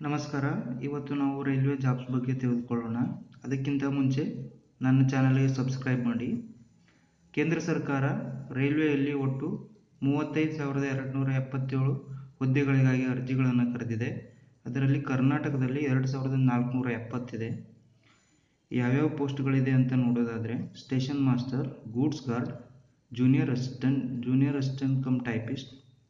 ನಮಸ್ಕಾರ ಇವತ್ತು ನಾವು ರೈಲ್ವೆ ಜಾಬ್ಸ್ ಬಗ್ಗೆ ತಿಳಿದುಕೊಳ್ಳೋಣ ಅದಕ್ಕಿಂತ ಮುಂಚೆ ನನ್ನ ಚಾನಲ್ಗೆ ಸಬ್ಸ್ಕ್ರೈಬ್ ಮಾಡಿ ಕೇಂದ್ರ ಸರ್ಕಾರ ರೈಲ್ವೆಯಲ್ಲಿ ಒಟ್ಟು ಮೂವತ್ತೈದು ಸಾವಿರದ ಎರಡುನೂರ ಎಪ್ಪತ್ತೇಳು ಹುದ್ದೆಗಳಿಗಾಗಿ ಅರ್ಜಿಗಳನ್ನು ಕರೆದಿದೆ ಅದರಲ್ಲಿ ಕರ್ನಾಟಕದಲ್ಲಿ ಎರಡು ಸಾವಿರದ ನಾಲ್ಕುನೂರ ಎಪ್ಪತ್ತಿದೆ ಯಾವ್ಯಾವ ಪೋಸ್ಟ್ಗಳಿದೆ ಅಂತ ನೋಡೋದಾದರೆ station master goods guard junior assistant junior assistant cum typist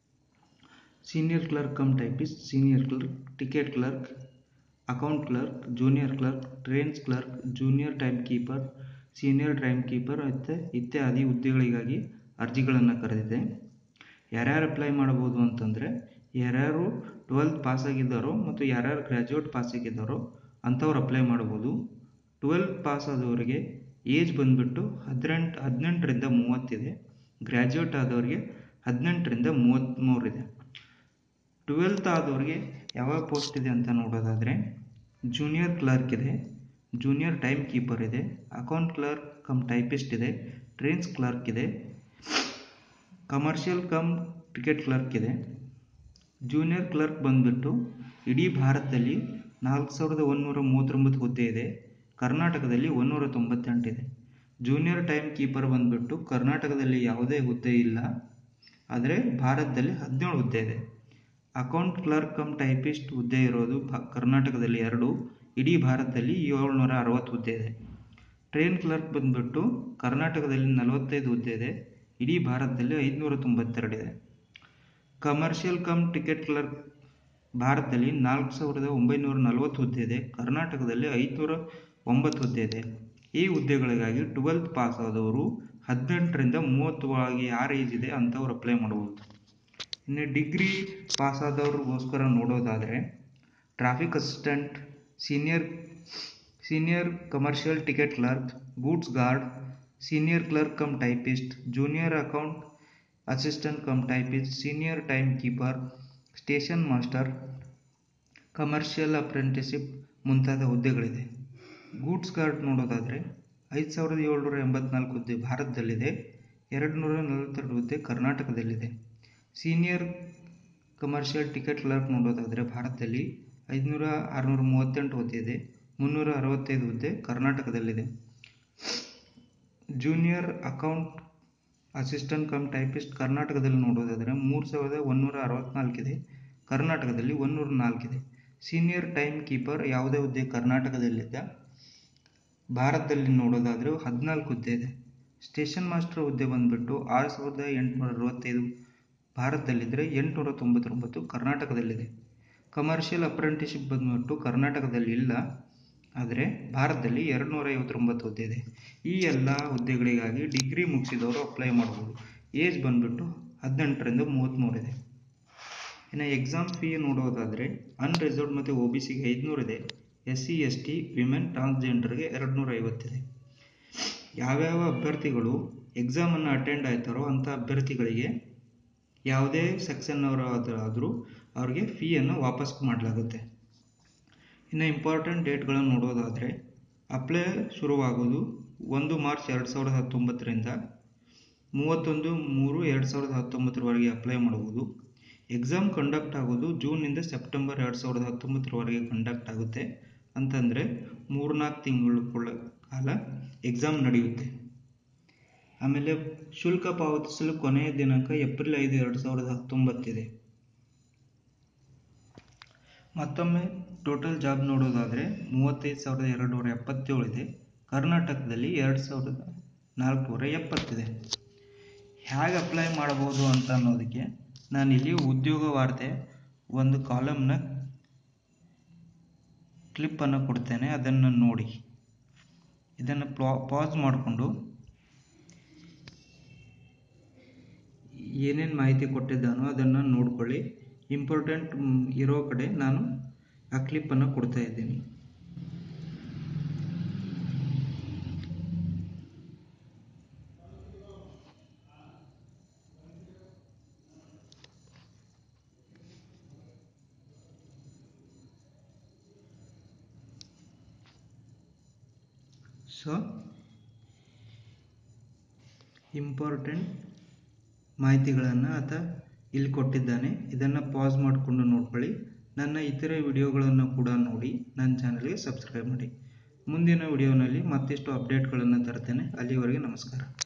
senior clerk cum typist senior clerk ticket clerk account clerk junior clerk trains clerk junior time keeper senior time keeper ಮತ್ತು ಇತ್ಯಾದಿ ಹುದ್ದೆಗಳಿಗಾಗಿ ಅರ್ಜಿಗಳನ್ನು ಕರೆದಿದೆ ಯಾರ್ಯಾರು ಅಪ್ಲೈ ಮಾಡ್ಬೋದು ಅಂತಂದರೆ ಯಾರ್ಯಾರು twelfth pass ಆಗಿದ್ದಾರೋ ಮತ್ತು ಯಾರ್ಯಾರು ಗ್ರ್ಯಾಜುಯೇಟ್ ಪಾಸ್ ಆಗಿದ್ದಾರೋ ಅಂಥವ್ರು ಅಪ್ಲೈ ಮಾಡ್ಬೋದು ಟ್ವೆಲ್ತ್ ಪಾಸ್ ಆದವರಿಗೆ ಏಜ್ ಬಂದುಬಿಟ್ಟು ಹದಿನೆಂಟು ಹದಿನೆಂಟರಿಂದ ಮೂವತ್ತಿದೆ ಗ್ರ್ಯಾಜುಯೇಟ್ ಆದವರಿಗೆ ಹದಿನೆಂಟರಿಂದ ಮೂವತ್ತ್ಮೂರಿದೆ ಟ್ವೆಲ್ತ್ ಆದವ್ರಿಗೆ ಯಾವ ಪೋಸ್ಟ್ ಇದೆ ಅಂತ ನೋಡೋದಾದರೆ ಜೂನಿಯರ್ ಕ್ಲರ್ಕ್ ಇದೆ ಜೂನಿಯರ್ ಟೈಮ್ ಕೀಪರ್ ಇದೆ ಅಕೌಂಟ್ ಕ್ಲರ್ಕ್ ಕಮ್ ಟೈಪಿಸ್ಟ್ ಇದೆ ಟ್ರೈನ್ಸ್ ಕ್ಲರ್ಕ್ ಇದೆ ಕಮರ್ಷಿಯಲ್ ಕಮ್ ಟಿಕೆಟ್ ಕ್ಲರ್ಕ್ ಇದೆ ಜೂನಿಯರ್ ಕ್ಲರ್ಕ್ ಬಂದುಬಿಟ್ಟು ಇಡೀ ಭಾರತದಲ್ಲಿ ನಾಲ್ಕು ಸಾವಿರದ ಒಂದುನೂರ ಮೂವತ್ತೊಂಬತ್ತು ಹುದ್ದೆ ಇದೆ ಕರ್ನಾಟಕದಲ್ಲಿ ಒಂದೂರ ತೊಂಬತ್ತೆಂಟಿದೆ ಜೂನಿಯರ್ ಟೈಮ್ ಕೀಪರ್ ಬಂದುಬಿಟ್ಟು ಕರ್ನಾಟಕದಲ್ಲಿ ಯಾವುದೇ ಹುದ್ದೆ ಇಲ್ಲ ಆದರೆ ಭಾರತದಲ್ಲಿ ಹದಿನೇಳು ಹುದ್ದೆ ಇದೆ ಅಕೌಂಟ್ ಕ್ಲರ್ಕ್ ಕಮ್ ಟೈಪಿಸ್ಟ್ ಹುದ್ದೆ ಇರೋದು ಭ ಕರ್ನಾಟಕದಲ್ಲಿ ಎರಡು ಇಡೀ ಭಾರತದಲ್ಲಿ ಏಳ್ನೂರ ಅರವತ್ತು ಹುದ್ದೆ ಇದೆ ಟ್ರೈನ್ ಕ್ಲರ್ಕ್ ಬಂದುಬಿಟ್ಟು ಕರ್ನಾಟಕದಲ್ಲಿ ನಲವತ್ತೈದು ಹುದ್ದೆ ಇದೆ ಇಡೀ ಭಾರತದಲ್ಲಿ ಐದುನೂರ ತೊಂಬತ್ತೆರಡಿದೆ ಕಮರ್ಷಿಯಲ್ ಕಮ್ ಟಿಕೆಟ್ ಕ್ಲರ್ಕ್ ಭಾರತದಲ್ಲಿ ನಾಲ್ಕು ಸಾವಿರದ ಒಂಬೈನೂರ ನಲವತ್ತು ಹುದ್ದೆ ಇದೆ ಕರ್ನಾಟಕದಲ್ಲಿ ಐದುನೂರ ಒಂಬತ್ತು ಹುದ್ದೆ ಇದೆ ಈ ಹುದ್ದೆಗಳಿಗಾಗಿ ಟ್ವೆಲ್ತ್ ಪಾಸ್ ಆದವರು ಹದಿನೆಂಟರಿಂದ ಮೂವತ್ತು ಒಳಗೆ ಯಾರು ಏಜ್ ಇದೆ ಅಂಥವ್ರು ಅಪ್ಲೈ ಮಾಡ್ಬೋದು ಇನ್ನು ಡಿಗ್ರಿ ಪಾಸ್ ಆದವ್ರಿಗೋಸ್ಕರ ನೋಡೋದಾದರೆ traffic assistant senior senior commercial ticket clerk goods guard senior clerk cum typist junior account assistant cum typist senior time keeper station master commercial apprenticeship ಮುಂತಾದ ಹುದ್ದೆಗಳಿದೆ ಗೂಡ್ಸ್ ಗಾರ್ಡ್ ನೋಡೋದಾದರೆ ಐದು ಸಾವಿರದ ಏಳ್ನೂರ ಎಂಬತ್ನಾಲ್ಕು ಹುದ್ದೆ ಭಾರತದಲ್ಲಿದೆ ಎರಡು ನೂರ ನಲವತ್ತೆರಡು ಹುದ್ದೆ ಕರ್ನಾಟಕದಲ್ಲಿದೆ ಸೀನಿಯರ್ ಕಮರ್ಷಿಯಲ್ ಟಿಕೆಟ್ ಕ್ಲರ್ಕ್ ನೋಡೋದಾದರೆ ಭಾರತದಲ್ಲಿ ಐದುನೂರ ಆರುನೂರ ಮೂವತ್ತೆಂಟು ಹುದ್ದೆ ಇದೆ ಮುನ್ನೂರ ಅರವತ್ತೈದು ಹುದ್ದೆ ಕರ್ನಾಟಕದಲ್ಲಿದೆ junior account assistant cum typist ಕರ್ನಾಟಕದಲ್ಲಿ ನೋಡೋದಾದರೆ ಮೂರು ಸಾವಿರದ ಒಂದೂರ ಅರವತ್ನಾಲ್ಕಿದೆ ಕರ್ನಾಟಕದಲ್ಲಿ ಒಂದೂರ ನಾಲ್ಕಿದೆ ಸೀನಿಯರ್ ಟೈಮ್ ಕೀಪರ್ ಯಾವುದೇ ಹುದ್ದೆ ಕರ್ನಾಟಕದಲ್ಲಿದೆ ಭಾರತದಲ್ಲಿ ನೋಡೋದಾದರೆ ಹದಿನಾಲ್ಕು ಹುದ್ದೆ ಇದೆ ಸ್ಟೇಷನ್ ಮಾಸ್ಟರ್ ಹುದ್ದೆ ಬಂದುಬಿಟ್ಟು ಆರು ಸಾವಿರದ ಎಂಟುನೂರ ಅರವತ್ತೈದು ಭಾರತದಲ್ಲಿದ್ದರೆ ಎಂಟುನೂರ ತೊಂಬತ್ತೊಂಬತ್ತು ಕರ್ನಾಟಕದಲ್ಲಿದೆ ಕಮರ್ಷಿಯಲ್ ಅಪ್ರೆಂಟಿಶಿಪ್ ಬಂದುಬಿಟ್ಟು ಕರ್ನಾಟಕದಲ್ಲಿ ಇಲ್ಲ ಆದರೆ ಭಾರತದಲ್ಲಿ ಎರಡು ನೂರ ಐವತ್ತೊಂಬತ್ತು ಹುದ್ದೆ ಇದೆ ಈ ಎಲ್ಲ ಹುದ್ದೆಗಳಿಗಾಗಿ ಡಿಗ್ರಿ ಮುಗಿಸಿದವರು ಅಪ್ಲೈ ಮಾಡ್ಬೋದು ಏಜ್ ಬಂದುಬಿಟ್ಟು ಹದಿನೆಂಟರಿಂದ ಮೂವತ್ತ್ಮೂರಿದೆ ಇನ್ನು ಎಕ್ಸಾಮ್ ಫೀ ನೋಡೋದಾದರೆ ಅನ್ರಿಸರ್ವ್ಡ್ ಮತ್ತು ಒ ಬಿ ಸಿಗೆ ಐದುನೂರಿದೆ S C S T women ಟ್ರಾನ್ಸ್ಜೆಂಡರ್ಗೆ ಎರಡು ನೂರ ಐವತ್ತಿದೆ ಯಾವ್ಯಾವ ಅಭ್ಯರ್ಥಿಗಳು ಎಕ್ಸಾಮನ್ನು ಅಟೆಂಡ್ ಆಯ್ತಾರೋ ಅಂಥ ಅಭ್ಯರ್ಥಿಗಳಿಗೆ ಯಾವುದೇ ಸೆಕ್ಷನ್ನವರು ಆದರೂ ಅವ್ರಿಗೆ ಫೀಯನ್ನು ವಾಪಸ್ ಮಾಡಲಾಗುತ್ತೆ ಇನ್ನು ಇಂಪಾರ್ಟೆಂಟ್ ಡೇಟ್ಗಳನ್ನು ನೋಡೋದಾದರೆ ಅಪ್ಲೈ ಶುರುವಾಗೋದು ಒಂದು ಮಾರ್ಚ್ ಎರಡು ಸಾವಿರದ ಹತ್ತೊಂಬತ್ತರಿಂದ ಮೂವತ್ತೊಂದು ಮೂರು ಎರಡು ಸಾವಿರದ ಹತ್ತೊಂಬತ್ತರವರೆಗೆ ಅಪ್ಲೈ ಮಾಡ್ಬೋದು ಎಕ್ಸಾಮ್ ಕಂಡಕ್ಟ್ ಆಗೋದು ಜೂನ್ನಿಂದ ಸೆಪ್ಟೆಂಬರ್ ಎರಡು ಸಾವಿರದ ಹತ್ತೊಂಬತ್ತರವರೆಗೆ ಕಂಡಕ್ಟ್ ಆಗುತ್ತೆ ಅಂತಂದರೆ ಮೂರ್ನಾಲ್ಕು ತಿಂಗಳ ಕಾಲ ಎಕ್ಸಾಮ್ ನಡೆಯುತ್ತೆ ಆಮೇಲೆ ಶುಲ್ಕ ಪಾವತಿಸಲು ಕೊನೆಯ ದಿನಾಂಕ ಏಪ್ರಿಲ್ ಐದು ಎರಡು ಸಾವಿರದ ಹತ್ತೊಂಬತ್ತಿದೆ ಮತ್ತೊಮ್ಮೆ ಟೋಟಲ್ ಜಾಬ್ ನೋಡೋದಾದರೆ ಮೂವತ್ತೈದು ಸಾವಿರದ ಎರಡು ನೂರ ಎಪ್ಪತ್ತೇಳು ಇದೆ ಕರ್ನಾಟಕದಲ್ಲಿ ಎರಡು ಸಾವಿರದ ನಾಲ್ಕುನೂರ ಎಪ್ಪತ್ತಿದೆ ಹೇಗೆ ಅಪ್ಲೈ ಮಾಡ್ಬೋದು ಅಂತ ಅನ್ನೋದಕ್ಕೆ ನಾನಿಲ್ಲಿ ಉದ್ಯೋಗ ವಾರ್ತೆ ಒಂದು ಕಾಲಮ್ನ ಕ್ಲಿಪ್ಪನ್ನು ಕೊಡ್ತೇನೆ ಅದನ್ನು ನೋಡಿ ಇದನ್ನು ಪಾಸ್ ಮಾಡಿಕೊಂಡು ಏನೇನು ಮಾಹಿತಿ ಕೊಟ್ಟಿದ್ದಾನೋ ಅದನ್ನು ನೋಡ್ಕೊಳ್ಳಿ ಇಂಪಾರ್ಟೆಂಟ್ ಇರೋ ಕಡೆ ನಾನು ಆ ಕ್ಲಿಪ್ಪನ್ನು ಕೊಡ್ತಾ ಇದ್ದೀನಿ ಸೊ ಇಂಪಾರ್ಟೆಂಟ್ ಮಾಹಿತಿಗಳನ್ನು ಆತ ಇಲ್ಲಿ ಕೊಟ್ಟಿದ್ದಾನೆ ಇದನ್ನು ಪಾಸ್ ಮಾಡಿಕೊಂಡು ನೋಡ್ಕೊಳ್ಳಿ ನನ್ನ ಇತರೆ ವಿಡಿಯೋಗಳನ್ನು ಕೂಡ ನೋಡಿ ನನ್ನ ಚಾನಲ್ಗೆ ಸಬ್ಸ್ಕ್ರೈಬ್ ಮಾಡಿ ಮುಂದಿನ ವಿಡಿಯೋನಲ್ಲಿ ಮತ್ತಿಷ್ಟು ಅಪ್ಡೇಟ್ಗಳನ್ನು ತರ್ತೇನೆ ಅಲ್ಲಿವರೆಗೆ ನಮಸ್ಕಾರ